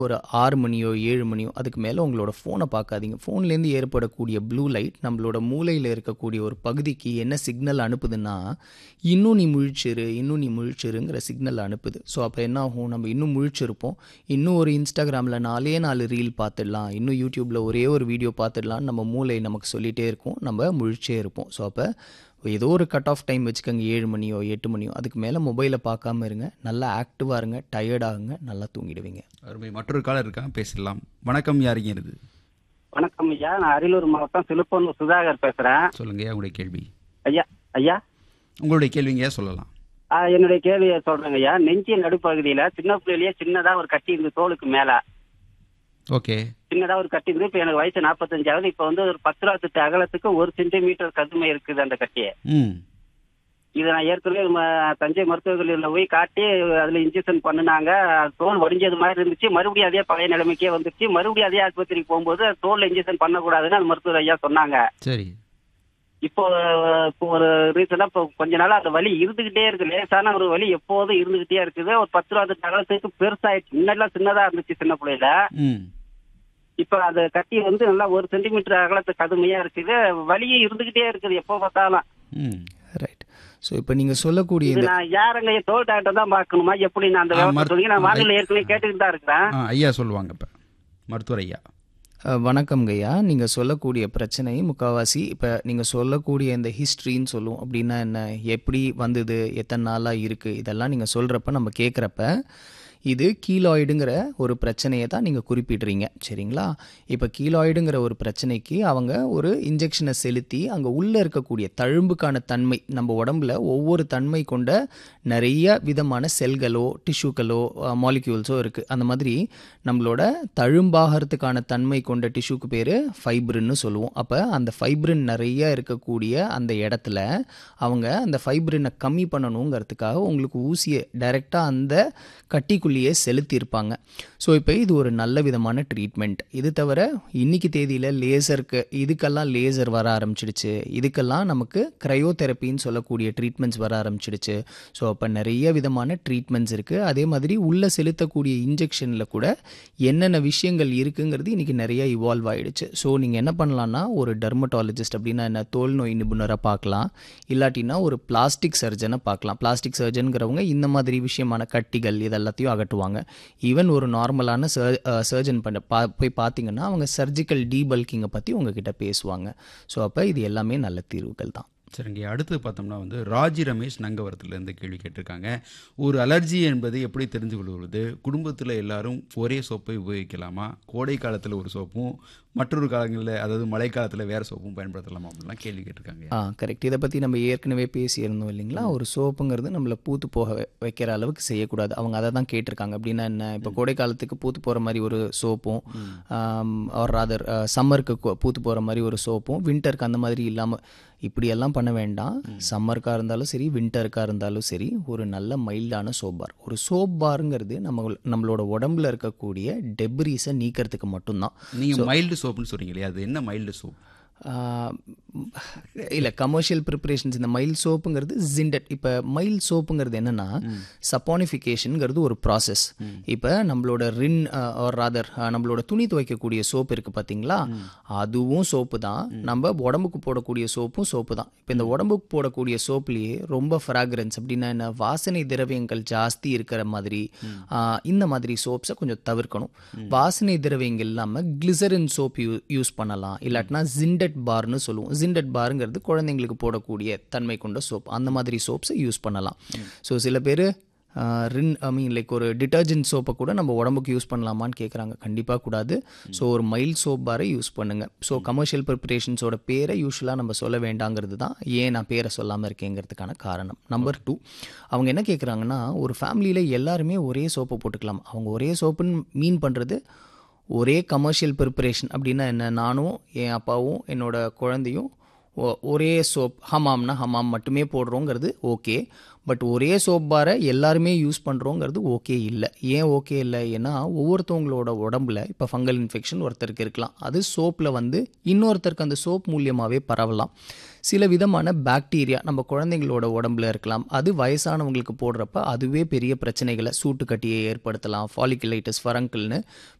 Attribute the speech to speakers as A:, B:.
A: ஒரு ஆறு மணியோ ஏழு மணியோ அதுக்கு மேலே உங்களோட ஃபோனை பார்க்காதீங்க ஃபோன்லேருந்து ஏற்படக்கூடிய ப்ளூ லைட் நம்மளோட மூளையில் இருக்கக்கூடிய ஒரு பகுதிக்கு என்ன சிக்னல் அனுப்புதுன்னா இன்னும் நீ முழிச்சிரு இன்னும் நீ முழிச்சிருங்கிற சிக்னல் அனுப்புது ஸோ அப்போ என்ன ஆகும் நம்ம இன்னும் முழிச்சிருப்போம் இன்னும் ஒரு இன்ஸ்டாகிராமில் நாலே நாலு ரீல் பார்த்துடலாம் இன்னும் யூடியூப்பில் ஒரே ஒரு வீடியோ பார்த்துடலாம் நம்ம மூளை நமக்கு சொல்லிகிட்டே இருக்கும் நம்ம முழிச்சே இருப்போம் ஸோ அப்போ ஏதோ ஒரு கட் ஆஃப் டைம் வச்சுக்கோங்க ஏழு மணியோ எட்டு மணியோ அதுக்கு மேலே மொபைலை பார்க்காம இருங்க நல்லா ஆக்டிவாக இருங்க டயர்டாகுங்க நல்லா தூங்கிடுவீங்க
B: அருமை மற்றொரு காலர் இருக்காங்க பேசலாம் வணக்கம் யாருங்க இது
C: வணக்கம் ஐயா நான் அரியலூர் மாவட்டம் சிலுப்பூர் சுதாகர் பேசுறேன்
B: சொல்லுங்க உங்களுடைய கேள்வி
C: ஐயா ஐயா
B: உங்களுடைய கேள்விங்க சொல்லலாம்
C: ஆ, என்னுடைய கேள்வியை சொல்றேங்க ஐயா நெஞ்சின் நடுப்பகுதியில சின்ன பிள்ளையிலேயே சின்னதா ஒரு கட்டி இருந்து தோலுக்கு மேல
B: ஓகே
C: சின்னதா ஒரு கட்டி இருந்து இப்ப எனக்கு வயசு நாற்பத்தஞ்சாவது இப்ப வந்து ஒரு பத்து ரூபா திட்டு அகலத்துக்கு ஒரு சென்டிமீட்டர் கதுமை இருக்குது அந்த கட்டியை
B: ம்
C: இதை நான் ஏற்கனவே ம- தஞ்சை மருத்துவக் கல்லூரியில் போய் காட்டி அதுல இன்ஜெக்ஷன் பண்ணினாங்க தோல் வடிஞ்சது மாதிரி இருந்துச்சு மறுபடியும் அதே பழைய நிலைமைக்கே வந்துச்சு மறுபடியும் அதே ஆஸ்பத்திரிக்கு போகும்போது தோல் இன்ஜெக்ஷன் பண்ணக்கூடாதுன்னு அந்த மருத்துவர் ஐயா சொன்னாங்க
B: சரி
C: இப்போ இப்போ ஒரு ரீசனா இப்போ கொஞ்ச நாளா அந்த வலி இருந்துகிட்டே இருக்கு லேசான ஒரு வலி எப்போதும் இருந்துகிட்டே இருக்குது ஒரு பத்து ரூபா அகலத்துக்கு பெருசாயிடுச்சு முன்னாடிலாம் சின்னதா இருந்துச்சு சின்ன பிள்ளையில
B: ம்
C: இப்ப அந்த கட்டி வந்து நல்லா ஒரு சென்டிமீட்டர் அகலத்துக்கு கடுமையா இருக்குது வலியும் இருந்துகிட்டே இருக்குது எப்போ பார்த்தாலும்
B: ம்
A: ரைட் ஸோ இப்போ நீங்கள் சொல்லக்கூடிய
C: இது
A: இந்த
C: நான் யாருங்க தோல் டாக்டர் தான் பார்க்கணுமா எப்படி நான் அந்த
B: ஆ,
C: விவரம்
B: மருத்துவ-
C: சொல்லி நான் வானிலை ஏற்கனவே கேட்டுக்கிட்டு தான் இருக்கிறேன்
B: ஆ ஐயா சொல்லுவாங்க இப்போ மருத்துவர் ஐயா
A: அஹ், வணக்கம்ங்கய்யா நீங்கள் சொல்லக்கூடிய பிரச்சனை முக்கால்வாசி இப்போ நீங்கள் சொல்லக்கூடிய இந்த ஹிஸ்ட்ரின்னு சொல்லுவோம் அப்படின்னா என்ன எப்படி வந்தது எத்தனை நாளாக இருக்குது இதெல்லாம் நீங்கள் சொல்கிறப்ப நம்ம கேட்குறப்ப இது கீலாய்டுங்கிற ஒரு பிரச்சனையை தான் நீங்கள் குறிப்பிடுறீங்க சரிங்களா இப்போ கீலாய்டுங்கிற ஒரு பிரச்சனைக்கு அவங்க ஒரு இன்ஜெக்ஷனை செலுத்தி அங்கே உள்ளே இருக்கக்கூடிய தழும்புக்கான தன்மை நம்ம உடம்புல ஒவ்வொரு தன்மை கொண்ட நிறைய விதமான செல்களோ டிஷ்யூக்களோ மாலிக்யூல்ஸோ இருக்குது அந்த மாதிரி நம்மளோட தழும்பாகிறதுக்கான தன்மை கொண்ட டிஷ்யூக்கு பேர் ஃபைப்ரின்னு சொல்லுவோம் அப்போ அந்த ஃபைப்ரின் நிறைய இருக்கக்கூடிய அந்த இடத்துல அவங்க அந்த ஃபைப்ரினை கம்மி பண்ணணுங்கிறதுக்காக உங்களுக்கு ஊசியை டைரெக்டாக அந்த கட்டிக்குள்ளேயே செலுத்தியிருப்பாங்க ஸோ இப்போ இது ஒரு நல்ல விதமான ட்ரீட்மெண்ட் இது தவிர இன்னைக்கு தேதியில் லேசருக்கு இதுக்கெல்லாம் லேசர் வர ஆரம்பிச்சிடுச்சு இதுக்கெல்லாம் நமக்கு க்ரையோதெரப்பின்னு சொல்லக்கூடிய ட்ரீட்மெண்ட்ஸ் வர ஆரம்பிச்சிடுச்சு ஸோ அப்போ நிறைய விதமான ட்ரீட்மெண்ட்ஸ் இருக்குது அதே மாதிரி உள்ளே செலுத்தக்கூடிய இன்ஜெக்ஷனில் கூட என்னென்ன விஷயங்கள் இருக்குங்கிறது இன்றைக்கி நிறைய இவால்வ் ஆயிடுச்சு ஸோ நீங்கள் என்ன பண்ணலான்னா ஒரு டெர்மட்டாலஜிஸ்ட் அப்படின்னா என்ன தோல் நோய் நிபுணரை பார்க்கலாம் இல்லாட்டினா ஒரு பிளாஸ்டிக் சர்ஜனை பார்க்கலாம் பிளாஸ்டிக் சர்ஜனுங்கிறவங்க இந்த மாதிரி விஷயமான கட்டிகள் இதெல்லாத்தையும் அகட்டுவாங்க ஈவன் ஒரு நார்மலான சர் சர்ஜன் பண்ண பா போய் பார்த்தீங்கன்னா அவங்க சர்ஜிக்கல் டீபல்கிங்கை பற்றி உங்ககிட்ட பேசுவாங்க ஸோ அப்போ இது எல்லாமே நல்ல தீர்வுகள் தான்
B: சரிங்க அடுத்து பார்த்தோம்னா வந்து ராஜி ரமேஷ் நங்கவரத்துலேருந்து கேள்வி கேட்டிருக்காங்க ஒரு அலர்ஜி என்பது எப்படி தெரிந்து கொள்வது குடும்பத்தில் எல்லாரும் ஒரே சோப்பை உபயோகிக்கலாமா கோடை காலத்தில் ஒரு சோப்பும் மற்றொரு காலங்களில் அதாவது மழைக்காலத்தில் வேறு சோப்பும் பயன்படுத்தலாமா அப்படிலாம் கேள்வி கேட்டிருக்காங்க
A: ஆ கரெக்ட் இதை பற்றி நம்ம ஏற்கனவே பேசியிருந்தோம் இல்லைங்களா ஒரு சோப்புங்கிறது நம்மளை பூத்து போக வை- வைக்கிற அளவுக்கு செய்யக்கூடாது அவங்க அதை தான் கேட்டிருக்காங்க அப்படின்னா என்ன இப்போ கோடை காலத்துக்கு பூத்து போகிற மாதிரி ஒரு சோப்பும் ஒரு ராதர் சம்மருக்கு பூத்து போகிற மாதிரி ஒரு சோப்பும் வின்டருக்கு அந்த மாதிரி இல்லாமல் இப்படியெல்லாம் பண்ண வேண்டாம் சம்மருக்காக இருந்தாலும் சரி வின்டருக்காக இருந்தாலும் சரி ஒரு நல்ல மைல்டான சோப் பார் ஒரு சோப் பாருங்கிறது நம்ம நம்மளோட உடம்புல இருக்கக்கூடிய டெப்ரீஸை நீக்கிறதுக்கு மட்டும்தான்
B: நீங்கள் மைல்டு சோப்புன்னு சொல்றீங்க இல்லையா அது என்ன மைல்டு சோப்
A: இல்லை கமர்ஷியல் ப்ரிப்பரேஷன்ஸ் இந்த மைல் சோப்புங்கிறது ஜிண்டட் இப்போ மைல் சோப்புங்கிறது என்னென்னா சப்பானிஃபிகேஷனுங்கிறது ஒரு ப்ராசஸ் இப்போ நம்மளோட ரின் ஆர் ராதர் நம்மளோட துணி துவைக்கக்கூடிய சோப்பு இருக்குது பார்த்தீங்களா அதுவும் சோப்பு தான் நம்ம உடம்புக்கு போடக்கூடிய சோப்பும் சோப்பு தான் இப்போ இந்த உடம்புக்கு போடக்கூடிய சோப்புலேயே ரொம்ப ஃப்ராக்ரன்ஸ் அப்படின்னா என்ன வாசனை திரவியங்கள் ஜாஸ்தி இருக்கிற மாதிரி ஆ, இந்த மாதிரி சோப்ஸை கொஞ்சம் தவிர்க்கணும் வாசனை திரவியங்கள் இல்லாமல் கிளிசரின் சோப் யூ யூஸ் பண்ணலாம் இல்லாட்டினா ஜிண்டட் பார்னு சொல்லுவோம் ஜிண்டட் பாருங்கிறது குழந்தைங்களுக்கு போடக்கூடிய தன்மை கொண்ட சோப் அந்த மாதிரி சோப்ஸை யூஸ் பண்ணலாம் ஸோ சில பேர் ரின் ஐ மீன் லைக் ஒரு டிட்டர்ஜென்ட் சோப்பை கூட நம்ம உடம்புக்கு யூஸ் பண்ணலாமான்னு கேட்குறாங்க கண்டிப்பாக கூடாது ஸோ ஒரு மைல் சோப் பாரை யூஸ் பண்ணுங்க ஸோ கமர்ஷியல் ப்ரிப்பரேஷன்ஸோட பேரை யூஸ்வலாக நம்ம சொல்ல வேண்டாங்கிறது தான் ஏன் நான் பேரை சொல்லாமல் இருக்கேங்கிறதுக்கான காரணம் நம்பர் டூ அவங்க என்ன கேட்குறாங்கன்னா ஒரு ஃபேமிலியில் எல்லாருமே ஒரே சோப்பை போட்டுக்கலாம் அவங்க ஒரே சோப்புன்னு மீன் பண்ணுறது ஒரே கமர்ஷியல் ப்ரிப்பரேஷன் அப்படின்னா என்ன நானும் என் அப்பாவும் என்னோட குழந்தையும் ஒ- ஒரே சோப் ஹமாம்னா ஹமாம் மட்டுமே போடுறோங்கிறது ஓகே பட் ஒரே சோப் பாரை எல்லாருமே யூஸ் பண்ணுறோங்கிறது ஓகே இல்லை ஏன் ஓகே இல்லை ஏன்னா ஒவ்வொருத்தவங்களோட உடம்புல இப்போ ஃபங்கல் இன்ஃபெக்ஷன் ஒருத்தருக்கு இருக்கலாம் அது சோப்பில் வந்து இன்னொருத்தருக்கு அந்த சோப் மூலியமாகவே பரவலாம் சில விதமான பாக்டீரியா நம்ம குழந்தைங்களோட உடம்புல இருக்கலாம் அது வயசானவங்களுக்கு போடுறப்ப அதுவே பெரிய பிரச்சனைகளை சூட்டு கட்டியை ஏற்படுத்தலாம் ஃபாலிகுலைட்டிஸ் ஃபரங்கிள்னு